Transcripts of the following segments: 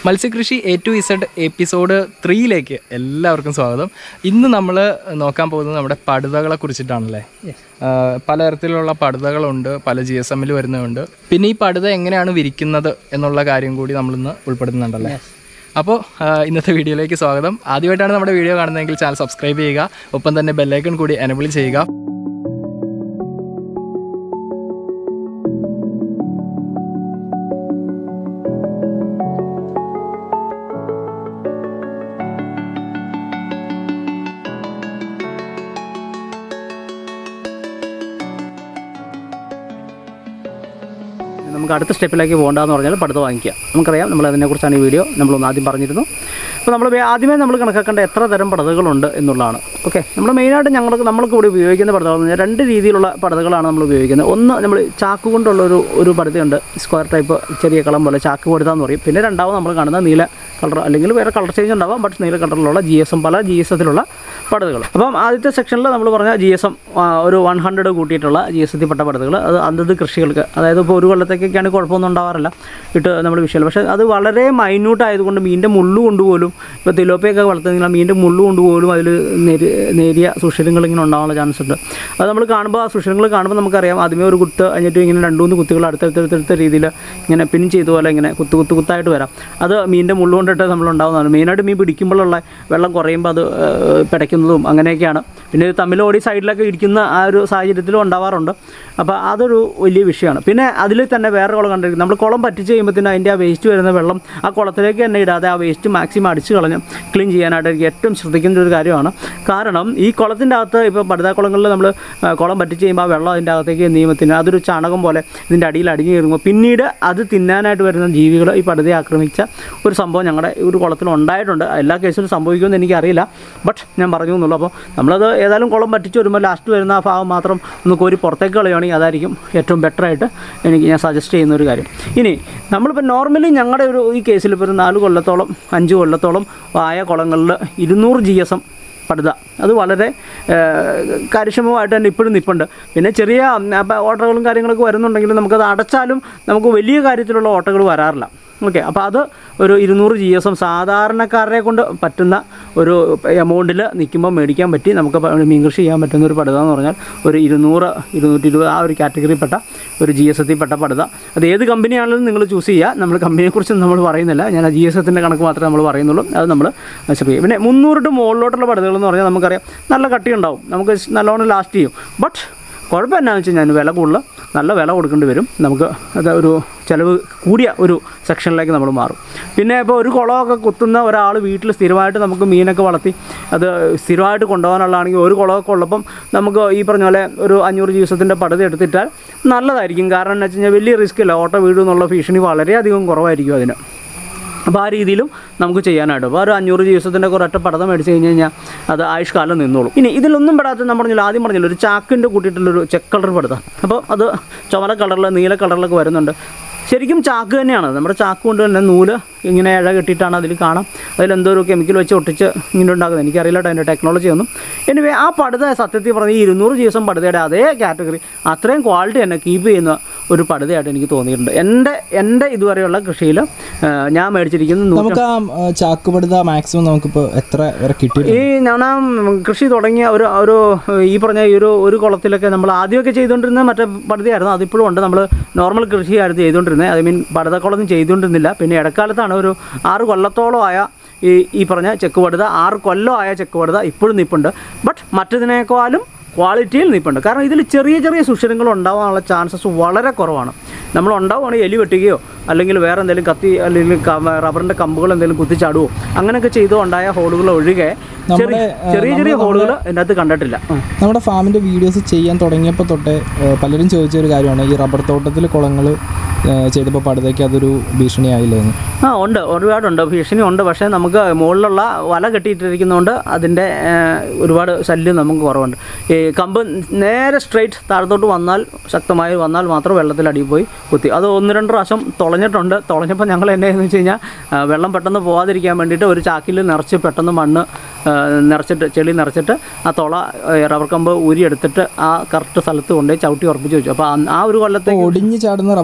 മത്സ്യകൃഷി A to Z episode ത്രീയിലേക്ക് എല്ലാവർക്കും സ്വാഗതം ഇന്ന് നമ്മൾ നോക്കാൻ പോകുന്നത് നമ്മുടെ പടുതകളെ കുറിച്ചിട്ടാണല്ലേ ആ, പലതരത്തിലുള്ള പടുതകളുണ്ട് പല ജി എസ് എമ്മിൽ വരുന്നതുണ്ട് പിന്നെ ഈ പടുത എങ്ങനെയാണ് വിരിക്കുന്നത് എന്നുള്ള കാര്യം കൂടി നമ്മളിന്ന് ഉൾപ്പെടുത്തുന്നുണ്ടല്ലേ അപ്പോൾ ഇന്നത്തെ വീഡിയോയിലേക്ക് സ്വാഗതം ആദ്യമായിട്ടാണ് നമ്മുടെ വീഡിയോ കാണുന്നതെങ്കിൽ ചാനൽ സബ്സ്ക്രൈബ് ചെയ്യുക ഒപ്പം തന്നെ ബെല്ലൈക്കൺ കൂടി എനബിൾ ചെയ്യുക നമുക്ക് അടുത്ത സ്റ്റെപ്പിലേക്ക് പോകണ്ടെന്ന് പറഞ്ഞാൽ പടുത്ത് വാങ്ങിക്കുക നമുക്കറിയാം നമ്മൾ അതിനെക്കുറിച്ചാണ് ഈ വീഡിയോ നമ്മളൊന്ന് ആദ്യം പറഞ്ഞിരുന്നു അപ്പോൾ നമ്മൾ വേ- ആദ്യമേ നമ്മൾ കണക്കാക്കേണ്ട എത്ര തരം പടുതകളുണ്ട് എന്നുള്ളതാണ് ഓക്കെ നമ്മൾ മെയിനായിട്ട് ഞങ്ങൾക്ക് നമ്മൾക്ക് ഇവിടെ ഉപയോഗിക്കുന്ന പടുതകൾ എന്ന് പറഞ്ഞാൽ രണ്ട് രീതിയിലുള്ള പടുതകളാണ് നമ്മൾ ഉപയോഗിക്കുന്നത് ഒന്ന് നമ്മൾ ചാക്ക് കൊണ്ടുള്ള ഒരു ഒരു പടുതയുണ്ട് സ്ക്വയർ ടൈപ്പ് ചെറിയ കളം പോലെ ചാക്ക് പടുത എന്ന് പറയും പിന്നെ രണ്ടാമത് നമ്മൾ കാണുന്ന നീല കളർ അല്ലെങ്കിൽ വേറെ കളർ ചേഞ്ച് ഉണ്ടാവാം ബട്ട് നീല കളറിലുള്ള ജി എസ് എം പല ജി എസ് എത്തിലുള്ള പടുതകൾ അപ്പം ആദ്യത്തെ സെക്ഷനിൽ നമ്മൾ പറഞ്ഞ ജി എസ് എം ഒരു വൺ ഹൺഡ്രഡ് കൂട്ടിയിട്ടുള്ള ജി എസ് എത്തി പെട്ട പടുതകൾ അത് അതത് കൃഷികൾക്ക് അതായത് ഇപ്പോൾ ഒരു കൊല്ലത്തേക്കൊക്കെയാണ് കുഴപ്പമൊന്നും ഉണ്ടാവാറില്ല ഇട്ട് നമ്മൾ വിഷയം പക്ഷേ അത് വളരെ മൈന്യൂട്ട് ആയതുകൊണ്ട് മീനിൻ്റെ മുള്ളു കൊണ്ടുപോലും ഇപ്പോൾ തിലോപ്പയൊക്കെ വളർത്തുന്ന മീനിൻ്റെ മുള്ളു കൊണ്ടുപോലും അതിൽ നേരി നേരിയ സുഷിരങ്ങൾ ഇങ്ങനെ ഉണ്ടാകാനുള്ള ചാൻസ് ഉണ്ട് അത് നമ്മൾ കാണുമ്പോൾ ആ സുഷിരങ്ങൾ കാണുമ്പോൾ നമുക്കറിയാം ആദ്യമേ ഒരു കുത്ത് കഴിഞ്ഞിട്ട് ഇങ്ങനെ രണ്ട് മൂന്ന് കുത്തുകൾ അടുത്തടുത്തടുത്ത രീതിയിൽ ഇങ്ങനെ പിൻ ചെയ്ത പോലെ ഇങ്ങനെ കുത്ത് കുത്ത് കുത്തായിട്ട് വരാം അത് മീനിൻ്റെ മുള്ളു കൊണ്ടിട്ട് നമ്മൾ ഉണ്ടാകുന്നതാണ് മെയിനായിട്ട് മീൻ പിടിക്കുമ്പോഴുള്ള വെള്ളം കുറയുമ്പോൾ അത് ഏഹ്, പിടയ്ക്കുന്നതും അങ്ങനെയൊക്കെയാണ് പിന്നെ ഇത് തമ്മിൽ ഓടി സൈഡിലൊക്കെ ഇരിക്കുന്ന ആ ഒരു സാഹചര്യത്തിലും ഉണ്ടാവാറുണ്ട് അപ്പോൾ അതൊരു വലിയ വിഷയമാണ് പിന്നെ അതിൽ തന്നെ വേറെ കുളം കണ്ടിരിക്കും നമ്മൾ കുളം പറ്റിച്ച് കഴിയുമ്പോഴത്തേനും അതിൻ്റെ ആ വേസ്റ്റ് വരുന്ന വെള്ളം ആ കുളത്തിലേക്ക് തന്നെ ഇടാതെ ആ വേസ്റ്റ് മാക്സിമം അടിച്ച് കളഞ്ഞ് ക്ലീൻ ചെയ്യാനായിട്ട് എനിക്ക് ഏറ്റവും ശ്രദ്ധിക്കേണ്ട ഒരു കാര്യമാണ് കാരണം ഈ കുളത്തിൻ്റെ അകത്ത് ഇപ്പോൾ പടുതാ കുളങ്ങളിൽ നമ്മൾ ആ, കുളം പറ്റിച്ച് കഴിയുമ്പോൾ ആ വെള്ളം അതിൻ്റെ അകത്തേക്ക് നിയമത്തിന് അതൊരു ചാണകം പോലെ ഇതിൻ്റെ അടിയിൽ അടിഞ്ഞു കയറുമ്പോൾ പിന്നീട് അത് തിന്നാനായിട്ട് വരുന്ന ജീവികൾ ഈ പടുതയെ ആക്രമിച്ച ഒരു സംഭവം ഞങ്ങളുടെ ഒരു കുളത്തിൽ ഉണ്ടായിട്ടുണ്ട് എല്ലാ കേസിലും സംഭവിക്കുമെന്ന് എനിക്കറിയില്ല ബട്ട് ഞാൻ പറഞ്ഞു എന്നുള്ളൂ അപ്പോൾ നമ്മളത് ഏതായാലും കുളം പറ്റിച്ച് വരുമ്പോൾ ലാസ്റ്റ് വരുന്ന ആ ഭാഗം മാത്രം ഒന്ന് കോരി പുറത്തേക്ക് കളയുകയാണെങ്കിൽ അതായിരിക്കും ഏറ്റവും ബെറ്ററായിട്ട് എനിക്ക് ഞാൻ സജസ്റ്റ് ചെയ്യുന്ന ഒരു കാര്യം ഇനി നമ്മളിപ്പോൾ നോർമലി ഞങ്ങളുടെ ഒരു ഈ കേസിൽ ഇപ്പോൾ ഒരു നാല് കൊല്ലത്തോളം അഞ്ച് കൊല്ലത്തോളം ആയ കുളങ്ങളിൽ ഇരുന്നൂറ് ജി എസ് എം പടുത അത് വളരെ ഏഹ്, കാര്യക്ഷമമായിട്ട് തന്നെ ഇപ്പോഴും നിൽപ്പുണ്ട് പിന്നെ ചെറിയ ഉം, അപ്പോൾ ഓട്ടകളും കാര്യങ്ങളൊക്കെ വരുന്നുണ്ടെങ്കിലും നമുക്കത് അടച്ചാലും നമുക്ക് വലിയ കാര്യത്തിലുള്ള ഓട്ടകൾ വരാറില്ല ഓക്കെ അപ്പോൾ അത് ഒരു ഇരുന്നൂറ് ജി എസ് എം സാധാരണക്കാരനെ കൊണ്ട് പറ്റുന്ന ഒരു എമൗണ്ടിൽ നിൽക്കുമ്പോൾ മേടിക്കാൻ പറ്റി നമുക്ക് പ- മീൻ കൃഷി ചെയ്യാൻ പറ്റുന്ന ഒരു പടുത എന്ന് പറഞ്ഞാൽ ഒരു ഇരുന്നൂറ് ഇരുന്നൂറ്റി ഇരുപത് ആ ഒരു കാറ്റഗറിയിൽപ്പെട്ട ഒരു ജി എസ് എത്തിൽപ്പെട്ട പടുത അത് ഏത് കമ്പനിയാണെങ്കിലും നിങ്ങൾ ചൂസ് ചെയ്യുക നമ്മൾ കമ്പനിയെക്കുറിച്ച് നമ്മൾ പറയുന്നില്ല ഞാൻ ജി എസ് എത്തിൻ്റെ കണക്ക് മാത്രമേ നമ്മൾ പറയുന്നുള്ളൂ അത് നമ്മൾ ശ്രദ്ധിക്കുക പിന്നെ മുന്നൂറ് ടു മുകളിലോട്ടുള്ള പടുതകൾ എന്ന് പറഞ്ഞാൽ നമുക്കറിയാം നല്ല കട്ടി ഉണ്ടാവും നമുക്ക് നല്ലോണം ലാസ്റ്റ് ചെയ്യും ബട്ട് കുഴപ്പം എന്നാന്ന് വെച്ച് കഴിഞ്ഞാൽ വില കൂടുതൽ നല്ല വില കൊടുക്കേണ്ടി വരും നമുക്ക് അത് ഒരു ചിലവ് കൂടിയ ഒരു സെക്ഷനിലേക്ക് നമ്മൾ മാറും പിന്നെ ഇപ്പോൾ ഒരു കുളമൊക്കെ കുത്തുന്ന ഒരാൾ വീട്ടിൽ സ്ഥിരമായിട്ട് നമുക്ക് മീനൊക്കെ വളർത്തി അത് സ്ഥിരമായിട്ട് കൊണ്ടുപോകാനുള്ളതാണെങ്കിൽ ഒരു കുളമൊക്കെ ഉള്ളപ്പം നമുക്ക് ഈ പറഞ്ഞ പോലെ ഒരു അഞ്ഞൂറ് ദിവസത്തിൻ്റെ പടുത എടുത്തിട്ടാൽ നല്ലതായിരിക്കും കാരണം എന്ന് വെച്ച് കഴിഞ്ഞാൽ വലിയ റിസ്ക് ഇല്ല ഓട്ടോ വീട് എന്നുള്ള ഭീഷണി വളരെയധികം കുറവായിരിക്കും അതിന് അപ്പോൾ ആ രീതിയിലും നമുക്ക് ചെയ്യാനായിട്ട് അപ്പോൾ ഒരു അഞ്ഞൂറ് ദിവസത്തിൻ്റെ ഒരൊറ്റ പടതം മേടിച്ച് കഴിഞ്ഞ് കഴിഞ്ഞാൽ അത് ആയുഷ്കാലം നിന്നോളും ഇനി ഇതിലൊന്നും പെടാത്ത നമ്മൾ പറഞ്ഞില്ല ആദ്യം പറഞ്ഞില്ല ഒരു ചാക്കിൻ്റെ കൂട്ടിയിട്ടുള്ളൊരു ചെക്ക് കളർ പടുത അപ്പോൾ അത് ചുമല കളറിൽ നീല കളറിലൊക്കെ വരുന്നുണ്ട് ശരിക്കും ചാക്ക് തന്നെയാണ് നമ്മുടെ ചാക്ക് കൊണ്ട് തന്നെ നൂല് ഇങ്ങനെ ഇഴ കെട്ടിയിട്ടാണ് അതിൽ കാണാം അതിലെന്തോ ഒരു കെമിക്കൽ വെച്ച് ഒട്ടിച്ച് ഇങ്ങനെ ഉണ്ടാക്കുന്നത് എനിക്കറിയില്ല കേട്ടോ അതിൻ്റെ ടെക്നോളജി ഒന്നും എനിവേ ആ പടുത സത്യത്തിൽ പറഞ്ഞ ഈ ഇരുന്നൂറ് ദിവസം പടുതയുടെ അതേ കാറ്റഗറി അത്രയും ക്വാളിറ്റി തന്നെ കീപ്പ് ചെയ്യുന്ന ഒരു പടുതയായിട്ട് എനിക്ക് തോന്നിയിട്ടുണ്ട് എൻ്റെ എൻ്റെ ഇതുവരെയുള്ള കൃഷിയിൽ ഞാൻ മേടിച്ചിരിക്കുന്ന നൂറ്റ നമുക്ക് ആ ചാക്കുപടുത മാക്സിമം നമുക്കിപ്പോൾ എത്ര വരെ കിട്ടി ഈ ഞാൻ ആ കൃഷി തുടങ്ങിയ ഒരു ഒരു ഈ പറഞ്ഞ ഈ ഒരു ഒരു കുളത്തിലൊക്കെ നമ്മൾ ആദ്യമൊക്കെ ചെയ്തുകൊണ്ടിരുന്ന മറ്റേ പടുതയായിരുന്നു അതിപ്പോഴും ഉണ്ട് നമ്മൾ നോർമൽ കൃഷിയായിരുന്നു ചെയ്തുകൊണ്ടിരുന്നത് ഐ മീൻ പടുതക്കുളമൊന്നും ചെയ്തുകൊണ്ടിരുന്നില്ല പിന്നെ ഇടക്കാലത്താണ് ഒരു ആറ് കൊല്ലത്തോളമായ ഈ ഈ പറഞ്ഞ ചെക്ക് പടുത ആറ് കൊല്ലമായ ചെക്ക് പടുത ഇപ്പോഴും നിൽപ്പുണ്ട് ബട്ട് മറ്റതിനേക്കാളും ക്വാളിറ്റിയിൽ നിൽപ്പുണ്ട് കാരണം ഇതിൽ ചെറിയ ചെറിയ സുഷിരങ്ങൾ ഉണ്ടാവാനുള്ള ചാൻസസ് വളരെ കുറവാണ് നമ്മൾ ഉണ്ടാവുകയാണെങ്കിൽ എലി വെട്ടുകയോ അല്ലെങ്കിൽ വേറെ എന്തെങ്കിലും കത്തി അല്ലെങ്കിൽ ക- റബ്ബറിൻ്റെ കമ്പുകൾ എന്തെങ്കിലും കുത്തിച്ചാടുവോ അങ്ങനെയൊക്കെ ചെയ്തോ ഉണ്ടായ ഹോളുകൾ ഒഴികെ ചെറിയ ചെറിയ ചെറിയ ഹോളുകൾ ഇതിനകത്ത് കണ്ടിട്ടില്ല ഉം. നമ്മുടെ ഫാമിൻ്റെ വീഡിയോസ് ചെയ്യാൻ തുടങ്ങിയപ്പോൾ തൊട്ടേ ഏഹ്, പലരും ചോദിച്ച ഒരു കാര്യമാണ് ഈ റബ്ബർ തോട്ടത്തിൽ കുളങ്ങൾ ചെയ്തപ്പോൾ പടുതയ്ക്ക് അതൊരു ഭീഷണിയായില്ലെന്ന് ആ ഉണ്ട് ഒരുപാടുണ്ട് ഭീഷണി ഉണ്ട് പക്ഷേ നമുക്ക് മുകളിലുള്ള വല കെട്ടിയിട്ടിരിക്കുന്നതുകൊണ്ട് അതിൻ്റെ ഏഹ്, ഒരുപാട് ശല്യം നമുക്ക് കുറവുണ്ട് ഈ കമ്പ് നേരെ സ്ട്രെയിറ്റ് താഴത്തോട്ട് വന്നാൽ ശക്തമായി വന്നാൽ മാത്രം വെള്ളത്തിൽ അടിയിൽ പോയി കുത്തി അത് ഒന്ന് രണ്ട് പ്രാവശ്യം തുളഞ്ഞിട്ടുണ്ട് തുളഞ്ഞപ്പോൾ ഞങ്ങൾ എന്നെയെന്ന് വെച്ച് കഴിഞ്ഞാൽ ആ, വെള്ളം പെട്ടെന്ന് പോകാതിരിക്കാൻ വേണ്ടിയിട്ട് ഒരു ചാക്കിൽ നിറച്ച് പെട്ടെന്ന് മണ്ണ് ആ, നിറച്ചിട്ട് ചെളി നിറച്ചിട്ട് ആ തുള ഏ, റബ്ബർ കമ്പ് ഊരിയെടുത്തിട്ട് ആ കറക്റ്റ് സ്ഥലത്ത് കൊണ്ടുപോയി ചവിട്ടി ഉറപ്പിച്ച് വെച്ചു അപ്പോൾ ആ- ആ ഒരു കൊല്ലത്തെ ഒടിഞ്ഞു ചാടുന്ന റബ്ബർ കമ്പ് അല്ലേ ആ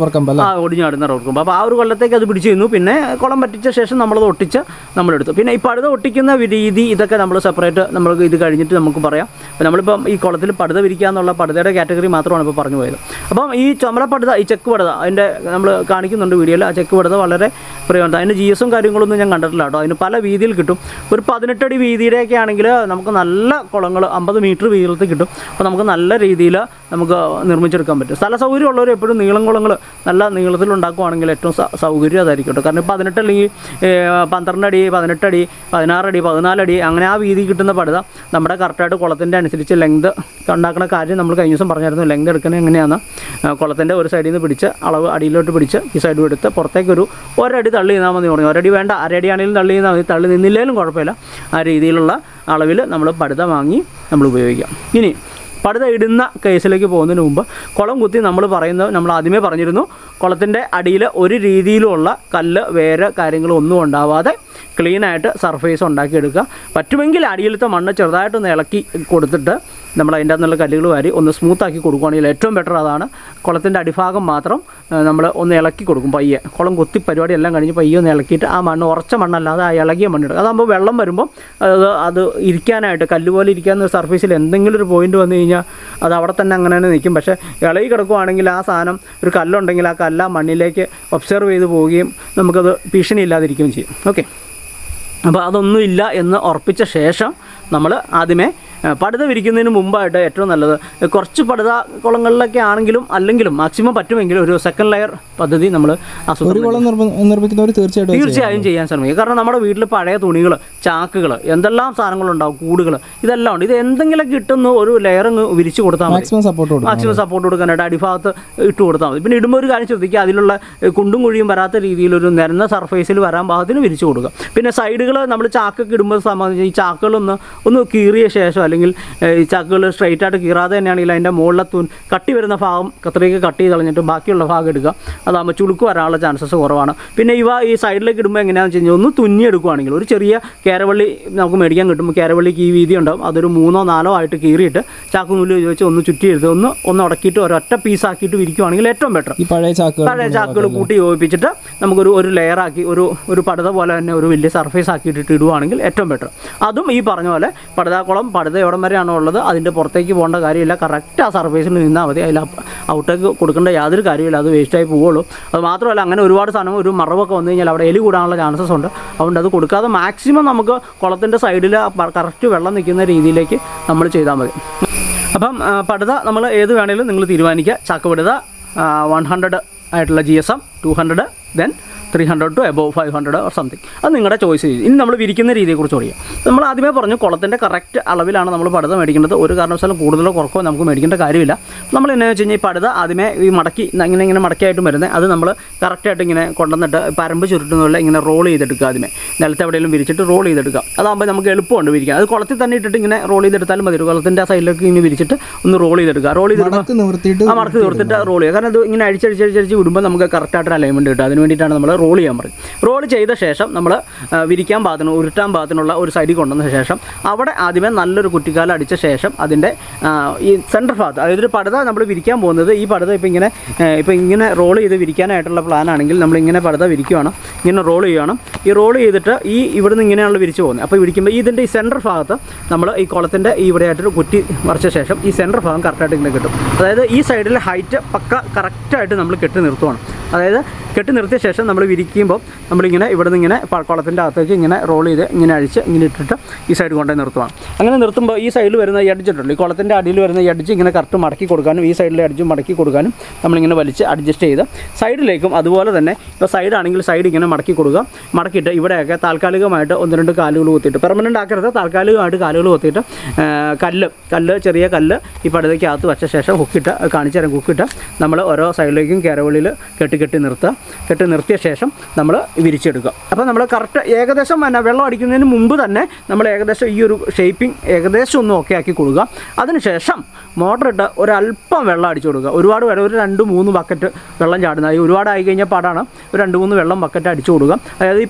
ഒടിഞ്ഞു നടുന്ന റബ്ബർ കൊമ്പ് അപ്പോൾ ആ ഒരു കൊല്ലത്തേക്ക് അത് പിടിച്ചു നിന്നു പിന്നെ കുളം പറ്റിച്ച ശേഷം നമ്മളത് ഒട്ടിച്ച് നമ്മളെടുത്തു പിന്നെ ഈ പടുത ഒട്ടിക്കുന്ന രീതി ഇതൊക്കെ നമ്മൾ സെപ്പറേറ്റ് നമ്മൾക്ക് ഇത് കഴിഞ്ഞിട്ട് നമുക്ക് പറയാം അപ്പോൾ നമ്മളിപ്പം ഈ കുളത്തിൽ പടുത വിരിക്കുക എന്നുള്ള പടുതയുടെ കാറ്റഗറി മാത്രമാണ് ഇപ്പോൾ പറഞ്ഞു പോയത് അപ്പം ഈ ചുമല പടുത ഈ ചെക്ക് പടുത അതിൻ്റെ നമ്മൾ കാണിക്കുന്നുണ്ട് വീഡിയോയിൽ ആ ചെക്ക് പടുത വളരെ പ്രയോജനം അതിന് ജി എസും കാര്യങ്ങളൊന്നും ഞാൻ കണ്ടിട്ടില്ല കേട്ടോ അതിന് പല വീതിയിൽ കിട്ടും ഒരു പതിനെട്ടടി വീതിയുടെയൊക്കെ ആണെങ്കിൽ നമുക്ക് നല്ല കുളങ്ങൾ അമ്പത് മീറ്റർ വീതിയിൽ കിട്ടും അപ്പോൾ നമുക്ക് നല്ല രീതിയിൽ നമുക്ക് നിർമ്മിച്ചെടുക്കാൻ പറ്റും സ്ഥല സൗകര്യം ഉള്ളവർ എപ്പോഴും നീളം കുളങ്ങൾ നല്ല നീളത്തിൽ ഉണ്ടാക്കുവാണെങ്കിൽ ഏറ്റവും സ- സൗകര്യം അതായിരിക്കും കേട്ടോ കാരണം പതിനെട്ട് അല്ലെങ്കിൽ പന്ത്രണ്ട് അടി പതിനെട്ടടി പതിനാറടി പതിനാലടി അങ്ങനെ ആ വീതി കിട്ടുന്ന പടുത നമ്മുടെ കറക്റ്റായിട്ട് കുളത്തിൻ്റെ അനുസരിച്ച് ലെങ്ത് ഉണ്ടാക്കുന്ന കാര്യം നമ്മൾ കഴിഞ്ഞ ദിവസം പറഞ്ഞായിരുന്നു ലെങ്ത് എടുക്കുന്നത് എങ്ങനെയാണ് കുളത്തിൻ്റെ ഒരു സൈഡിൽ നിന്ന് പിടിച്ച് അളവ് അടിയിലോട്ട് പിടിച്ച് ഈ സൈഡും എടുത്ത് പുറത്തേക്ക് ഒരു ഒരടി തള്ളി നിന്നാൽ മതി പറഞ്ഞു ഒരടി വേണ്ട അരടി ആണെങ്കിലും തള്ളി നിന്നാൽ മതി തള്ളി നിന്നില്ലേലും കുഴപ്പമില്ല ആ രീതിയിലുള്ള അളവിൽ നമ്മൾ പടുത വാങ്ങി നമ്മൾ ഉപയോഗിക്കാം ഇനി പടുത ഇടുന്ന കേസിലേക്ക് പോകുന്നതിന് മുമ്പ് കുളം കുത്തി നമ്മൾ പറയുന്നത് നമ്മൾ ആദ്യമേ പറഞ്ഞിരുന്നു കുളത്തിൻ്റെ അടിയിൽ ഒരു രീതിയിലുള്ള കല്ല് വേറെ കാര്യങ്ങളൊന്നും ഉണ്ടാവാതെ ക്ലീനായിട്ട് സർഫേസ് ഉണ്ടാക്കിയെടുക്കുക പറ്റുമെങ്കിൽ അടിയിലത്തെ മണ്ണ് ചെറുതായിട്ടൊന്ന് ഇളക്കി കൊടുത്തിട്ട് നമ്മൾ അതിൻ്റെ അകത്തുള്ള കല്ലുകൾ വാരി ഒന്ന് സ്മൂത്താക്കി കൊടുക്കുകയാണെങ്കിൽ ഏറ്റവും ബെറ്റർ അതാണ് കുളത്തിൻ്റെ അടിഭാഗം മാത്രം നമ്മൾ ഒന്ന് ഇളക്കി കൊടുക്കും പയ്യെ കുളം കൊത്തി പരിപാടി എല്ലാം കഴിഞ്ഞ് പയ്യെ ഒന്ന് ഇളക്കിയിട്ട് ആ മണ്ണ് ഉറച്ച മണ്ണല്ലാതെ ആ ഇളകിയ മണ്ണിടുക അതാകുമ്പോൾ വെള്ളം വരുമ്പോൾ അത് അത് ഇരിക്കാനായിട്ട് കല്ല് പോലെ ഇരിക്കാവുന്ന ഒരു സർഫേസിൽ എന്തെങ്കിലും ഒരു പോയിന്റ് വന്നു കഴിഞ്ഞാൽ അത് അവിടെ തന്നെ അങ്ങനെ തന്നെ നിൽക്കും പക്ഷേ ഇളകി കിടക്കുവാണെങ്കിൽ ആ സാധനം ഒരു കല്ലുണ്ടെങ്കിൽ ആ കല്ല് ആ മണ്ണിലേക്ക് ഒബ്സർവ് ചെയ്ത് പോവുകയും നമുക്കത് ഭീഷണി ഇല്ലാതിരിക്കുകയും ചെയ്യും ഓക്കെ അപ്പോൾ അതൊന്നും ഇല്ല എന്ന് ഉറപ്പിച്ച ശേഷം നമ്മൾ ആദ്യമേ ആ, പടുത വിരിക്കുന്നതിന് മുമ്പായിട്ട് ഏറ്റവും നല്ലത് കുറച്ച് പടുത കുളങ്ങളിലൊക്കെ ആണെങ്കിലും അല്ലെങ്കിലും മാക്സിമം പറ്റുമെങ്കിലും ഒരു സെക്കൻഡ് ലെയർ പദ്ധതി നമ്മൾ ആസൂത്രണം ഒരു കുളം നിർമ്മ- നിർമ്മിക്കുന്നവർ തീർച്ചയായിട്ടും അത് ചെയ്യണം. തീർച്ചയായും ചെയ്യാൻ ശ്രമിക്കുക കാരണം നമ്മുടെ വീട്ടിൽ പഴയ തുണികൾ ചാക്കുകൾ എന്തെല്ലാം സാധനങ്ങളുണ്ടാവും കൂടുകൾ ഇതെല്ലാം ഉണ്ട് ഇത് എന്തെങ്കിലും കിട്ടുന്ന ഒരു ലെയർ അങ്ങ് വിരിച്ചു കൊടുത്താൽ മതി മാക്സിമം സപ്പോർട്ട് കൊടുക്കണം മാക്സിമം സപ്പോർട്ട് കൊടുക്കാനായിട്ട് അടിഭാഗത്ത് ഇട്ട് കൊടുത്താൽ മതി പിന്നെ ഇടുമ്പോൾ ഒരു കാര്യം ശ്രദ്ധിക്കുക അതിലുള്ള ഏഹ്, കുണ്ടും കുഴിയും വരാത്ത രീതിയിൽ ഒരു നിരന്ന സർഫേസിൽ വരാൻ പാകത്തിന് വിരിച്ചു കൊടുക്കുക പിന്നെ സൈഡുകൾ നമ്മൾ ചാക്കൊക്കെ ഇടുമ്പോൾ സംബന്ധിച്ച് ഈ ചാക്കുകളൊന്ന് ഒന്ന് കീറിയ ശേഷം അല്ലെങ്കിൽ ഏഹ്, ഈ ചാക്കുകൾ സ്ട്രൈറ്റ് ആയിട്ട് കീറാതെ തന്നെയാണെങ്കിൽ അതിൻ്റെ മുകളിലെ തൂൺ കട്ടി വരുന്ന ഭാഗം കത്രിക കട്ട് ചെയ്ത് കളഞ്ഞിട്ട് ബാക്കിയുള്ള ഭാഗം എടുക്കുക അതാകുമ്പോൾ ചുളുക്ക് വരാനുള്ള ചാൻസസ് കുറവാണ് പിന്നെ ഇവ ഈ സൈഡിലേക്ക് ഇടുമ്പോൾ എങ്ങനെയാണെന്ന് വെച്ച് കഴിഞ്ഞാൽ ഒന്ന് തുന്നി എടുക്കുകയാണെങ്കിൽ ഒരു ചെറിയ കേരവള്ളി നമുക്ക് മേടിക്കാൻ കിട്ടും കേരവള്ളിക്ക് ഈ വീതി ഉണ്ടാവും അതൊരു മൂന്നോ നാലോ ആയിട്ട് കീറിയിട്ട് ചാക്കു നൂല് ഉപയോഗിച്ച് ഒന്ന് ചുറ്റിയെടുത്ത് ഒന്ന് ഒന്ന് ഉടക്കിയിട്ട് ഒരൊറ്റ പീസാക്കിയിട്ട് വിരിക്കുവാണെങ്കിൽ ഏറ്റവും ബെറ്റർ ഈ പഴയ ചാക്കുകൾ പഴയ ചാക്കുകൾ കൂട്ടി യോജിപ്പിച്ചിട്ട് നമുക്കൊരു ഒരു ലെയറാക്കി ഒരു ഒരു പടുത പോലെ തന്നെ ഒരു വലിയ സർഫേസ് ആക്കിയിട്ട് ഇടുവാണെങ്കിൽ ഏറ്റവും ബെറ്റർ അതും ഈ പറഞ്ഞ പോലെ പടുതാക്കുളം പടുത എവിടം വരെയാണോ ഉള്ളത് അതിൻ്റെ പുറത്തേക്ക് പോകേണ്ട കാര്യമില്ല കറക്റ്റ് ആ സർഫേസിൽ നിന്നാൽ മതി അതിൽ ഔട്ടേക്ക് കൊടുക്കേണ്ട യാതൊരു കാര്യമില്ല അത് വേസ്റ്റായി പോവുള്ളൂ അത് മാത്രമല്ല അങ്ങനെ ഒരുപാട് സാധനം ഒരു മറവൊക്കെ വന്നു കഴിഞ്ഞാൽ അവിടെ എലി കൂടാനുള്ള ചാൻസസ് ഉണ്ട് അതുകൊണ്ട് അത് കൊടുക്കാതെ മാക്സിമം നമുക്ക് കുളത്തിൻ്റെ സൈഡിൽ കറക്റ്റ് വെള്ളം നിൽക്കുന്ന രീതിയിലേക്ക് നമ്മൾ ചെയ്താൽ മതി അപ്പം ആ, പടുത നമ്മൾ ഏത് വേണേലും നിങ്ങൾ തീരുമാനിക്കുക ചാക്കുപടുത വൺ ഹൺഡ്രഡ് ആയിട്ടുള്ള G S M two hundred then three hundred to above five hundred or something അത് നിങ്ങളുടെ ചോയ്സ് ചെയ്യും ഇനി നമ്മൾ വിരിക്കുന്ന രീതിയെക്കുറിച്ച് പറയാം നമ്മൾ ആദ്യമേ പറഞ്ഞു കുളത്തിൻ്റെ കറക്റ്റ് അളവിലാണ് നമ്മൾ പടുത മേടിക്കേണ്ടത് ഒരു കാരണവശാലും കൂടുതലോ കുറക്കോ നമുക്ക് മേടിക്കേണ്ട കാര്യമില്ല നമ്മൾ എന്നാന്ന് വെച്ച് കഴിഞ്ഞാൽ ഈ പടുത ആദ്യമേ ഈ മടക്കി ഇങ്ങനെ ഇങ്ങനെ മടക്കിയായിട്ട് വരുന്നത് അത് നമ്മൾ കറക്റ്റായിട്ട് ഇങ്ങനെ കൊണ്ടുവന്നിട്ട് പരമ്പ് ചുരുട്ടുന്നതല്ല ഇങ്ങനെ റോൾ ചെയ്തെടുക്കുക ആദ്യമേ നിലത്ത് എവിടെയെങ്കിലും വിരിച്ചിട്ട് റോൾ ചെയ്തെടുക്കുക അതാകുമ്പോൾ നമുക്ക് എളുപ്പമുണ്ട് വിരിക്കാൻ അത് കുളത്തിൽ തന്നെ ഇട്ടിട്ട് ഇങ്ങനെ റോൾ ചെയ്തെടുത്താലും മതി ഒരു കുളത്തിൻ്റെ ആ സൈഡിലേക്ക് ഇങ്ങനെ വിരിച്ചിട്ട് ഒന്ന് റോൾ ചെയ്തെടുക്കുക റോൾ ചെയ്ത് മടക്ക് നിവർത്തിയിട്ട് ആ മടക്ക് തീർത്തിട്ട് റോൾ ചെയ്യുക കാരണം അത് ഇങ്ങനെ അടിച്ചടിച്ചടിച്ചടിച്ച് വിടുമ്പോൾ നമുക്ക് കറക്റ്റായിട്ട് അലൈൻമെൻറ്റ് കിട്ടും അതിന് വേണ്ടിയിട്ടാണ് നമ്മൾ റോൾ ചെയ്യാൻ പറയും റോൾ ചെയ്ത ശേഷം നമ്മൾ വിരിക്കാൻ പാകത്തിന് ഉരുട്ടാൻ പാകത്തിനുള്ള ഒരു സൈഡിൽ കൊണ്ടുവന്ന ശേഷം അവിടെ ആദ്യമേ നല്ലൊരു കുറ്റിക്കാലം അടിച്ച ശേഷം അതിൻ്റെ ആ, ഈ സെൻറ്റർ ഭാഗത്ത് അതായത് ഒരു പടുത നമ്മൾ വിരിക്കാൻ പോകുന്നത് ഈ പടുത ഇപ്പോൾ ഇങ്ങനെ ഇപ്പോൾ ഇങ്ങനെ റോൾ ചെയ്ത് വിരിക്കാനായിട്ടുള്ള പ്ലാൻ ആണെങ്കിൽ നമ്മൾ ഇങ്ങനെ പടുത വിരിക്കുകയാണ് ഇങ്ങനെ റോൾ ചെയ്യുകയാണ് ഈ റോൾ ചെയ്തിട്ട് ഈ ഇവിടുന്ന് ഇങ്ങനെയാണല്ലോ വിരിച്ച് പോകുന്നത് അപ്പോൾ വിരിക്കുമ്പോൾ ഇതിൻ്റെ ഈ സെൻറ്റർ ഭാഗത്ത് നമ്മൾ ഈ കുളത്തിൻ്റെ ഈ ഇവിടെയായിട്ടൊരു കുറ്റി മറിച്ച ശേഷം ഈ സെൻറ്റർ ഭാഗം കറക്റ്റായിട്ട് ഇങ്ങനെ കിട്ടും അതായത് ഈ സൈഡിലെ ഹൈറ്റ് പക്ക കറക്റ്റായിട്ട് നമ്മൾ കെട്ടി നിർത്തുവാണ് അതായത് കെട്ടി നിർത്തിയ ശേഷം നമ്മൾ വിരിക്കുമ്പോൾ നമ്മളിങ്ങനെ ഇവിടെ നിന്ന് ഇങ്ങനെ പ- കുളത്തിൻ്റെ അകത്തേക്ക് ഇങ്ങനെ റോൾ ചെയ്ത് ഇങ്ങനെ അഴിച്ച് ഇങ്ങനെ ഇട്ടിട്ട് ഈ സൈഡ് കൊണ്ടുപോയി നിർത്തുവാണ് അങ്ങനെ നിർത്തുമ്പോൾ ഈ സൈഡിൽ വരുന്ന ഈ അടിച്ചിട്ടുള്ളൂ ഈ കുളത്തിൻ്റെ അടിയിൽ വരുന്ന ഈ അടിച്ച് ഇങ്ങനെ കറക്റ്റ് മടക്കി കൊടുക്കാനും ഈ സൈഡിലെ അടിച്ച് മടക്കി കൊടുക്കാനും നമ്മളിങ്ങനെ വലിച്ച് അഡ്ജസ്റ്റ് ചെയ്ത് സൈഡിലേക്കും അതുപോലെ തന്നെ ഇപ്പോൾ സൈഡാണെങ്കിൽ സൈഡ് ഇങ്ങനെ മടക്കി കൊടുക്കുക മടക്കിയിട്ട് ഇവിടെയൊക്കെ താൽക്കാലികമായിട്ട് ഒന്ന് രണ്ട് കാലുകൾ കുത്തിയിട്ട് പെർമനൻ്റ് ആക്കരുത് താൽക്കാലികമായിട്ട് കാലുകൾ കുത്തിയിട്ട് ആ, കല്ല് കല്ല് ചെറിയ കല്ല് ഈ പടുതയ്ക്കകത്ത് വെച്ച ശേഷം ഹുക്കിട്ട് കാണിച്ചു തരാം ഹുക്കിട്ട് നമ്മൾ ഓരോ സൈഡിലേക്കും കരവളിയിൽ കെട്ടി കെട്ടി നിർത്തുക കെട്ടി നിർത്തിയ ശേഷം നമ്മൾ വിരിച്ചെടുക്കുക അപ്പോൾ നമ്മൾ കറക്റ്റ് ഏകദേശം പിന്നെ വെള്ളം അടിക്കുന്നതിന് മുമ്പ് തന്നെ നമ്മൾ ഏകദേശം ഈ ഒരു ഷേപ്പിംഗ് ഏകദേശം ഒന്ന് ഓക്കെ ആക്കി കൊടുക്കുക അതിനുശേഷം മോട്ടർ ഇട്ട് ഒരല്പം വെള്ളം അടിച്ചു കൊടുക്കുക ഒരുപാട് വേണം ഒരു രണ്ട് മൂന്ന് ബക്കറ്റ് വെള്ളം ചാടുന്ന ഈ ഒരുപാട് ആയി കഴിഞ്ഞാൽ പാടാണ് ഒരു രണ്ട് മൂന്ന് വെള്ളം ബക്കറ്റ് അടിച്ചു കൊടുക്കുക അതായത് ഈ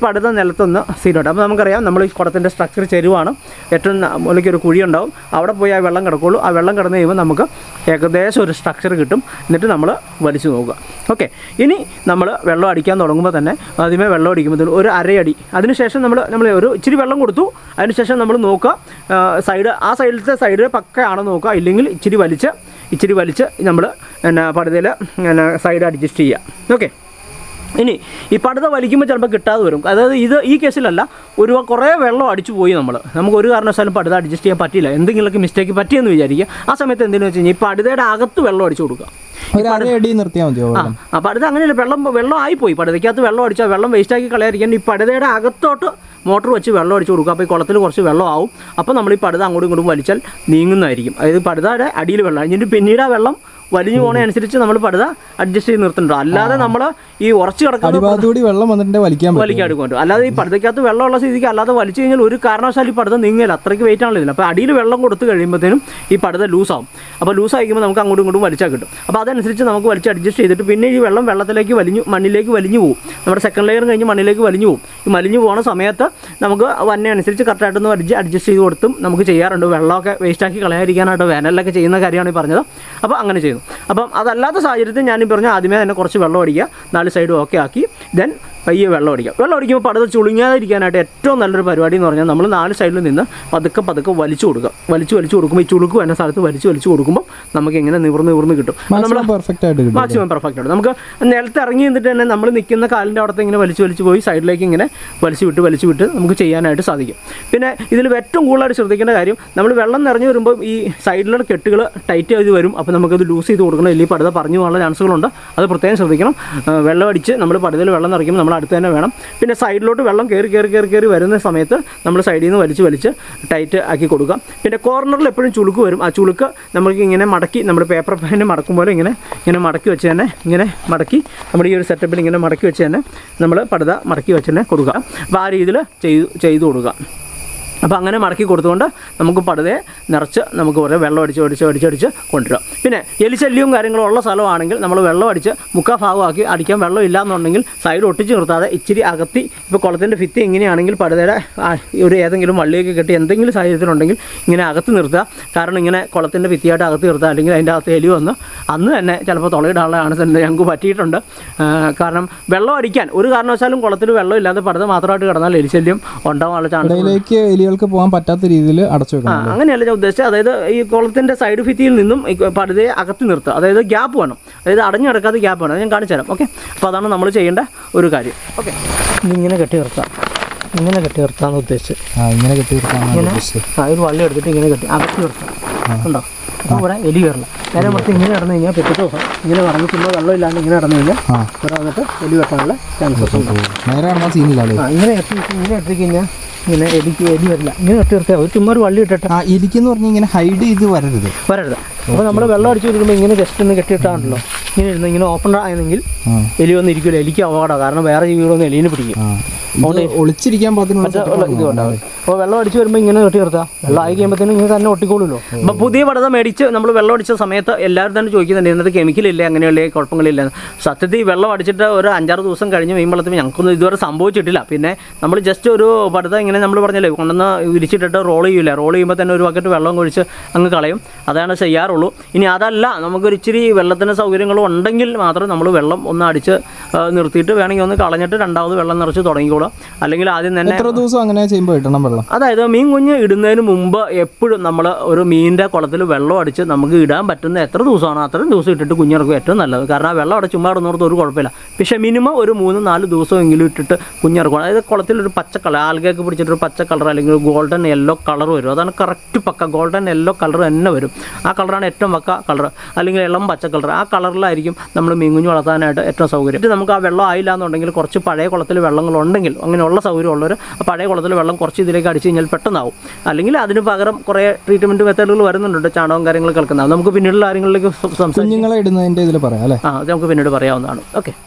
പടുത നിലത്തൊന്ന് സീനുണ്ട് അപ്പോൾ നമുക്കറിയാം നമ്മൾ ഈ കുടത്തിൻ്റെ സ്ട്രക്ചർ ചെരുവാണ് ഏറ്റവും മുകളിലേക്ക് ഒരു കുഴി ഉണ്ടാവും അവിടെ പോയി ആ വെള്ളം കിടക്കുള്ളൂ ആ വെള്ളം കിടന്ന് കഴിയുമ്പോൾ നമുക്ക് ഏകദേശം ഒരു സ്ട്രക്ചർ കിട്ടും എന്നിട്ട് നമ്മൾ വലിച്ചു നോക്കുക ഓക്കെ ഇനി നമ്മൾ വെള്ളം അടിക്കാൻ തുടങ്ങുമ്പോൾ തന്നെ ആദ്യമേ വെള്ളം അടിക്കുമ്പോൾ ഒരു അരയടി അതിനുശേഷം നമ്മൾ നമ്മൾ ഒരു ഇച്ചിരി വെള്ളം കൊടുത്തു അതിനുശേഷം നമ്മൾ നോക്കുക സൈഡ് ആ സൈഡിലത്തെ സൈഡ് പക്കയാണോ നോക്കുക ഇല്ലെങ്കിൽ ഇച്ചിരി വലിച്ച് ഇച്ചിരി വലിച്ച് നമ്മൾ പിന്നെ പടുതയിൽ പിന്നെ സൈഡ് അഡ്ജസ്റ്റ് ചെയ്യുക ഓക്കെ ഇനി ഈ പടുത വലിക്കുമ്പോൾ ചിലപ്പോൾ കിട്ടാതെ വരും അതായത് ഇത് ഈ കേസിലല്ല ഒരു കുറേ വെള്ളം അടിച്ചു പോയി നമ്മൾ നമുക്ക് ഒരു കാരണവശാലും പടുത അഡ്ജസ്റ്റ് ചെയ്യാൻ പറ്റില്ല എന്തെങ്കിലുമൊക്കെ മിസ്റ്റേക്ക് പറ്റിയെന്ന് വിചാരിക്കുക ആ സമയത്ത് എന്തെന്ന് വെച്ച് കഴിഞ്ഞാൽ ഈ പടുതയുടെ അകത്ത് വെള്ളം അടിച്ചു കൊടുക്കുക ഒരു അരയടി നിർത്തിയാൽ മതിയോ ആ അപ്പോൾ അടുത്ത് അങ്ങനെയല്ല വെള്ളം വെള്ളം ആയിപ്പോയി പടുതയ്ക്കകത്ത് വെള്ളം അടിച്ചാൽ വെള്ളം വേസ്റ്റാക്കി കളയാതിരിക്കാൻ ഈ പടുതയുടെ അകത്തോട്ട് മോട്ടർ വെച്ച് വെള്ളം അടിച്ചു കൊടുക്കുക അപ്പോൾ ഈ കുളത്തിൽ കുറച്ച് വെള്ളം ആവും അപ്പോൾ നമ്മൾ ഈ പടുത അങ്ങോട്ടും ഇങ്ങോട്ടും വലിച്ചാൽ നീങ്ങുന്നതായിരിക്കും അതായത് പടുതയുടെ അടിയിൽ വെള്ളം എന്നിട്ട് പിന്നീട് ആ വെള്ളം വലിഞ്ഞു പോണേ അനുസരിച്ച് നമ്മൾ പടുത അഡ്ജസ്റ്റ് ചെയ്ത് നിർത്തുന്നുണ്ടോ അല്ലാതെ നമ്മൾ ഈ ഉറച്ചു കിടക്കുന്ന അടിഭാഗത്തുകൂടി വെള്ളം വന്നിട്ടുണ്ടെങ്കിൽ വലിക്കാൻ പറ്റും വലിക്കാൻ എടുക്കും അല്ലാതെ ഈ പടുതയ്ക്കകത്ത് വെള്ളമുള്ള സ്ഥിതിക്ക് അല്ലാതെ വലിച്ചു കഴിഞ്ഞാൽ ഒരു കാരണവശാലും ഈ പടുത നീങ്ങില്ല അത്രയ്ക്ക് വെയിറ്റ് ആണല്ലോ ഇതിന് അപ്പോൾ അടിയിൽ വെള്ളം കൊടുത്തു കഴിയുമ്പോഴത്തേനും ഈ പടുത ലൂസാവും അപ്പോൾ ലൂസ് ആയിക്കുമ്പോൾ നമുക്ക് അങ്ങോട്ടും ഇങ്ങോട്ടും വലിച്ചാൽ കിട്ടും അപ്പോൾ അതനുസരിച്ച് നമുക്ക് വലിച്ച് അഡ്ജസ്റ്റ് ചെയ്തിട്ട് പിന്നെ ഈ വെള്ളം വെള്ളത്തിലേക്ക് വലിഞ്ഞു മണ്ണിലേക്ക് വലിഞ്ഞു പോകും നമ്മുടെ സെക്കൻഡ് ലെയർ കഴിഞ്ഞ് മണ്ണിലേക്ക് വലിഞ്ഞു പോകും ഈ വലിഞ്ഞു പോകുന്ന സമയത്ത് നമുക്ക് വന്നെ അനുസരിച്ച് കറക്റ്റായിട്ടൊന്ന് വലിച്ച് അഡ്ജസ്റ്റ് ചെയ്ത് കൊടുത്തും നമുക്ക് ചെയ്യാറുണ്ട് വെള്ളമൊക്കെ വേസ്റ്റാക്കി കളയാതിരിക്കാനായിട്ട് വേനലിലൊക്കെ ചെയ്യുന്ന കാര്യമാണ് ഈ പറഞ്ഞത് അപ്പോൾ അങ്ങനെ ചെയ്യുന്നു അപ്പം അതല്ലാത്ത സാഹചര്യത്തിൽ ഞാൻ ഈ പറഞ്ഞ ആദ്യമേ തന്നെ കുറച്ച് വെള്ളം അടിക്കുക നാല് സൈഡും ഓക്കെ ആക്കി ദെൻ പയ്യെ വെള്ളം അടിക്കുക വെള്ളം അടിക്കുമ്പോൾ പടുത ചുളുങ്ങാതിരിക്കാനായിട്ട് ഏറ്റവും നല്ലൊരു പരിപാടി എന്ന് പറഞ്ഞാൽ നമ്മൾ നാല് സൈഡിൽ നിന്ന് പതുക്കെ പതുക്കെ വലിച്ചു കൊടുക്കുക വലിച്ചു വലിച്ചു കൊടുക്കുമ്പോൾ ഈ ചുളുക്ക് വരുന്ന സ്ഥലത്ത് വലിച്ചു വലിച്ചു കൊടുക്കുമ്പോൾ നമുക്ക് ഇങ്ങനെ നിവർന്ന് നിവർന്ന് കിട്ടും മാക്സിമം പെർഫെക്റ്റ് ആയിട്ട് കിട്ടും മാക്സിമം പെർഫെക്റ്റ് ആണ് നമുക്ക് നിലത്ത് ഇറങ്ങി നിന്നിട്ട് തന്നെ നമ്മൾ നിൽക്കുന്ന കാലിൻ്റെ അവിടത്തെ ഇങ്ങനെ വലിച്ചു വലിച്ചു പോയി സൈഡിലേക്ക് ഇങ്ങനെ വലിച്ചു വിട്ട് വലിച്ചു വിട്ട് നമുക്ക് ചെയ്യാനായിട്ട് സാധിക്കും പിന്നെ ഇതിൽ ഏറ്റവും കൂടുതലായിട്ട് ശ്രദ്ധിക്കേണ്ട കാര്യം നമ്മൾ വെള്ളം നിറഞ്ഞു വരുമ്പോൾ ഈ സൈഡിലുള്ള കെട്ടുകൾ ടൈറ്റ് ചെയ്ത് വരും അപ്പോൾ നമുക്കത് ലൂസ് ചെയ്ത് കൊടുക്കണം ഇല്ലെങ്കിൽ പടുത പറഞ്ഞു പോകാനുള്ള ചാൻസുകളുണ്ട് അത് പ്രത്യേകം ശ്രദ്ധിക്കണം ആ, വെള്ളം അടിച്ച് നമ്മൾ പടുതയിൽ വെള്ളം നിറയ്ക്കുമ്പോൾ നമ്മൾ അടുത്ത് തന്നെ വേണം പിന്നെ സൈഡിലോട്ട് വെള്ളം കയറി കയറി കയറി കയറി വരുന്ന സമയത്ത് നമ്മൾ സൈഡിൽ നിന്ന് വലിച്ച് വലിച്ച് ടൈറ്റ് ആക്കി കൊടുക്കുക പിന്നെ കോർണറിൽ എപ്പോഴും ചുളുക്ക് വരും ആ ചുളുക്ക് നമുക്ക് ഇങ്ങനെ മടക്കി നമ്മുടെ പേപ്പർ പാൻ മടക്കും പോലെ ഇങ്ങനെ ഇങ്ങനെ മടക്കി വെച്ച് തന്നെ ഇങ്ങനെ മടക്കി നമ്മുടെ ഈ ഒരു സെറ്റപ്പിൽ ഇങ്ങനെ മടക്കി വെച്ച് തന്നെ നമ്മൾ പടുത മടക്കി വെച്ച് തന്നെ കൊടുക്കുക അപ്പോൾ ആ രീതിയിൽ ചെയ്തു ചെയ്തു കൊടുക്കുക അപ്പോൾ അങ്ങനെ മടക്കി കൊടുത്തുകൊണ്ട് നമുക്ക് പടുതയെ നിറച്ച് നമുക്ക് കുറേ വെള്ളം അടിച്ച് അടിച്ച് അടിച്ച് അടിച്ച് കൊണ്ടുവരാം പിന്നെ എലിശല്യവും കാര്യങ്ങളും ഉള്ള സ്ഥലമാണെങ്കിൽ നമ്മൾ വെള്ളം അടിച്ച് മുക്കാ ഭാഗമാക്കി അടിക്കാൻ വെള്ളം ഇല്ല എന്നുണ്ടെങ്കിൽ സൈഡ് ഒട്ടിച്ച് നിർത്താതെ ഇച്ചിരി അകത്തി ഇപ്പോൾ കുളത്തിൻ്റെ ഭിത്തി ഇങ്ങനെയാണെങ്കിൽ പടുതയുടെ ആ, ഒരു ഏതെങ്കിലും വള്ളിയൊക്കെ കെട്ടി എന്തെങ്കിലും സാഹചര്യത്തിലുണ്ടെങ്കിൽ ഇങ്ങനെ അകത്ത് നിർത്തുക കാരണം ഇങ്ങനെ കുളത്തിൻ്റെ ഭിത്തിയായിട്ട് അകത്ത് നിർത്തുക അല്ലെങ്കിൽ അതിൻ്റെ അകത്ത് എലി വന്ന് അന്ന് തന്നെ ചിലപ്പോൾ തുളയിടാനുള്ളതാണ് തന്നെ ഞങ്ങൾക്ക് പറ്റിയിട്ടുണ്ട് ആ, കാരണം വെള്ളം അടിക്കാൻ ഒരു കാരണവശാലും കുളത്തിൽ വെള്ളം ഇല്ലാതെ പടുത മാത്രമായിട്ട് കിടന്നാൽ എലിശല്യം ഉണ്ടാവാനുള്ള ചാൻസ് ഇടയിലേക്ക് എലികൾക്ക് പോകാൻ പറ്റാത്ത രീതിയിൽ അടച്ചു ആ വെക്കണം അങ്ങനെയല്ല ഞാൻ ഉദ്ദേശിച്ചത് അതായത് ഈ കുളത്തിൻ്റെ സൈഡ് ഭിത്തിയിൽ നിന്നും ഈ പടുതയെ അകത്തി നിർത്തുക അതായത് ഗ്യാപ്പ് വേണം അതായത് അടഞ്ഞു കിടക്കാതെ ഗ്യാപ്പ് വേണം അത് ഞാൻ കാണിച്ചു തരാം ഓക്കെ അപ്പോൾ അതാണ് നമ്മൾ ചെയ്യേണ്ട ഒരു കാര്യം ഓക്കെ ഇങ്ങനെ കെട്ടി നിർത്താം ഇങ്ങനെ കെട്ടി നിർത്താമെന്ന് ഉദ്ദേശിച്ച് ആ ഇങ്ങനെ കെട്ടി നിർത്താനാണ് ഉദ്ദേശിച്ചത് ആ ഒരു വള്ളി എടുത്തിട്ട് ഇങ്ങനെ കെട്ടി അകത്തി നിർത്താം ഉണ്ടോ അപ്പോൾ ഇവിടെ എലി കയറില്ല നേരെ മറിച്ച് ഇങ്ങനെ കിടന്നു കഴിഞ്ഞാൽ പിറ്റത്തെ ദിവസം ഇങ്ങനെ കടന്ന് ചുമ്മാ വെള്ളം ഇല്ലാണ്ട് ഇങ്ങനെ കിടന്നു കഴിഞ്ഞാൽ ആ ഇവിടെ വന്നിട്ട് എലി വെട്ടാനുള്ള ചാൻസസ് ഉണ്ട് നേരെ കാണുമ്പോൾ സീനില്ലല്ലേ ആ ഇങ്ങനെ കെട്ടി ഇങ്ങനെ കെട്ടി കഴിഞ്ഞാൽ ഇങ്ങനെ എലിക്ക് എലി വരില്ല ഇങ്ങനെ കെട്ടി നിർത്തിയാൽ ഒരു ചുമ്മാ ഒരു വള്ളി ഇട്ടിട്ട് ആ എലിക്കെന്ന് പറഞ്ഞാൽ ഇങ്ങനെ ഹൈഡ് ചെയ്ത് വരരുത് വരരുത് അപ്പോൾ നമ്മൾ വെള്ളം അടിച്ച് കൊടുക്കുമ്പോൾ ഇങ്ങനെ ജസ്റ്റ് ഒന്ന് കെട്ടിയിട്ടാണല്ലോ ഇങ്ങനെ ഇരുന്ന് ഇങ്ങനെ ഓപ്പൺ ആയെങ്കിൽ ആ എലി ഒന്നും ഇരിക്കില്ല എലിക്ക് അപകടം കാരണം വേറെ ജീവികളൊന്നും എലീനെ പിടിക്കും ആ ഇത് ഒളിച്ചിരിക്കാൻ പാകത്തിനുള്ള ഉള്ള ഇത് ഉണ്ടാവും അപ്പോൾ വെള്ളം അടിച്ച് വരുമ്പോൾ ഇങ്ങനെ കെട്ടി നിർത്താം വെള്ളം ആയി കഴിയുമ്പോഴത്തേനും ഇങ്ങനെ തന്നെ ഒട്ടിക്കോളുമല്ലോ അപ്പോൾ പുതിയ പടത മേടിച്ച് നമ്മൾ വെള്ളം അടിച്ച സമയത്ത് എല്ലാവരും തന്നെ ചോദിക്കുന്നുണ്ട് ഇതിനകത്ത് കെമിക്കലില്ല അങ്ങനെയുള്ള കുഴപ്പങ്ങളില്ല സത്യത്തിൽ ഈ വെള്ളം അടിച്ചിട്ട് ഒരു അഞ്ചാറ് ദിവസം കഴിഞ്ഞ് മീൻ വളർത്തുമ്പോൾ ഞങ്ങൾക്കൊന്നും ഇതുവരെ സംഭവിച്ചിട്ടില്ല പിന്നെ നമ്മൾ ജസ്റ്റ് ഒരു പടുത ഇങ്ങനെ നമ്മൾ പറഞ്ഞല്ലേ കൊണ്ടുവന്ന് വിരിച്ചിട്ടിട്ട് റോൾ ചെയ്യില്ല റോൾ ചെയ്യുമ്പോൾ തന്നെ ഒരു ബക്കറ്റ് വെള്ളം ഒഴിച്ച് അങ്ങ് കളയും അതാണ് ചെയ്യാറുള്ളൂ ഇനി അതല്ല നമുക്കൊരു ഇച്ചിരി വെള്ളത്തിന് സൗകര്യങ്ങളും ഉണ്ടെങ്കിൽ മാത്രം നമ്മൾ വെള്ളം ഒന്ന് അടിച്ച് ആ, നിർത്തിയിട്ട് വേണമെങ്കിൽ ഒന്ന് കളഞ്ഞിട്ട് രണ്ടാമത് വെള്ളം നിറച്ച് തുടങ്ങിക്കോളാം അല്ലെങ്കിൽ ആദ്യം തന്നെ എത്ര ദിവസം അങ്ങനെ ചെയ്യുമ്പോൾ കിട്ടണം വെള്ളം അതായത് മീൻ കുഞ്ഞ് ഇടുന്നതിന് മുമ്പ് എപ്പോഴും നമ്മൾ ഒരു മീനിൻ്റെ കുളത്തിൽ വെള്ളം അടിച്ച് നമുക്ക് ഇടാൻ പറ്റുന്ന എത്ര ദിവസമാണോ അത്രയും ദിവസം ഇട്ടിട്ട് കുഞ്ഞിറക്കും ഏറ്റവും നല്ലത് കാരണം ആ വെള്ളം അവിടെ ചുമ്മാ ഇടുന്നോർത്ത് ഒരു കുഴപ്പമില്ല പക്ഷേ മിനിമം ഒരു മൂന്ന് നാല് ദിവസമെങ്കിലും ഇട്ടിട്ട് കുഞ്ഞിറക്കണം അതായത് കുളത്തിൽ ഒരു പച്ച കളർ ആൽഗയൊക്കെ പിടിച്ചിട്ട് ഒരു പച്ച കളർ അല്ലെങ്കിൽ ഒരു ഗോൾഡൻ യെല്ലോ കളർ വരും അതാണ് കറക്റ്റ് പക്ക ഗോൾഡൻ യെല്ലോ കളർ തന്നെ വരും ആ കളറാണ് ഏറ്റവും പക്ക കളർ അല്ലെങ്കിൽ ഇളം പച്ച കളർ ആ കളറിലായിരിക്കും നമ്മൾ മീൻ കുഞ്ഞ് വളർത്താനായിട്ട് ഏറ്റവും സൗകര്യം എന്നിട്ട് നമുക്ക് ആ വെള്ളം ആയില്ല എന്നുണ്ടെങ്കിൽ കുറച്ച് പഴയ കുളത്തിൽ വെള്ളങ്ങളുണ്ടെങ്കിൽ അങ്ങനെയുള്ള സൗകര്യമുള്ളവർ ആ പഴയ കുളത്തിൽ വെള്ളം കുറച്ച് ഇതിലേക്ക് അടിച്ച് കഴിഞ്ഞാൽ പെട്ടെന്നാവും അല്ലെങ്കിൽ അതിന് പകരം കുറേ ട്രീറ്റ്മെൻറ്റ് മെത്തേഡുകൾ വരുന്നുണ്ട് ചാണകവും കാര്യങ്ങൾ കേൾക്കുന്നത് അത് നമുക്ക് പിന്നീടുള്ള കാര്യങ്ങളിലേക്ക് സം- സംസാരിക്കാം കുഞ്ഞുങ്ങളെ ഇടുന്നതിൻ്റെ ഇതിൽ പറയാം അല്ലേ ആ അത് നമുക്ക് പിന്നീട് പറയാവുന്നതാണ് ഓക്കെ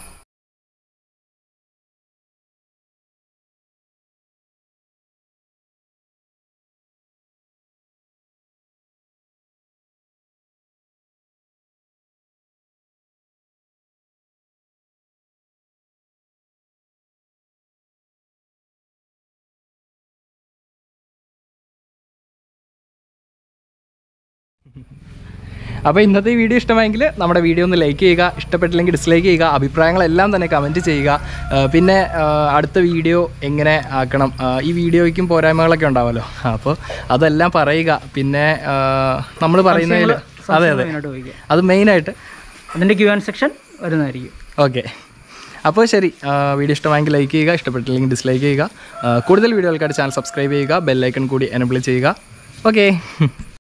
അപ്പോൾ ഇന്നത്തെ ഈ വീഡിയോ ഇഷ്ടമായെങ്കിൽ നമ്മുടെ വീഡിയോ ഒന്ന് ലൈക്ക് ചെയ്യുക ഇഷ്ടപ്പെട്ടില്ലെങ്കിൽ ഡിസ്ലൈക്ക് ചെയ്യുക അഭിപ്രായങ്ങളെല്ലാം തന്നെ കമൻറ്റ് ചെയ്യുക ആ, പിന്നെ ആ, അടുത്ത വീഡിയോ എങ്ങനെ ആക്കണം ആ, ഈ വീഡിയോയ്ക്കും പോരായ്മകളൊക്കെ ഉണ്ടാവുമല്ലോ അപ്പോൾ അതെല്ലാം പറയുക പിന്നെ നമ്മൾ പറയുന്നതിൽ അതെ അതെ മെയിനായിട്ട് ചോദിക്കുക അത് മെയിനായിട്ട് അതിൻ്റെ ക്യു ആൻഡ് സെക്ഷൻ വരുന്നതായിരിക്കും ഓക്കെ അപ്പോൾ ശരി ആ, വീഡിയോ ഇഷ്ടമായെങ്കിൽ ലൈക്ക് ചെയ്യുക ഇഷ്ടപ്പെട്ടില്ലെങ്കിൽ ഡിസ്ലൈക്ക് ചെയ്യുക ആ, കൂടുതൽ വീഡിയോകൾക്കായിട്ട് ചാനൽ സബ്സ്ക്രൈബ് ചെയ്യുക ബെല്ലൈക്കൺ കൂടി എനബിൾ ചെയ്യുക ഓക്കെ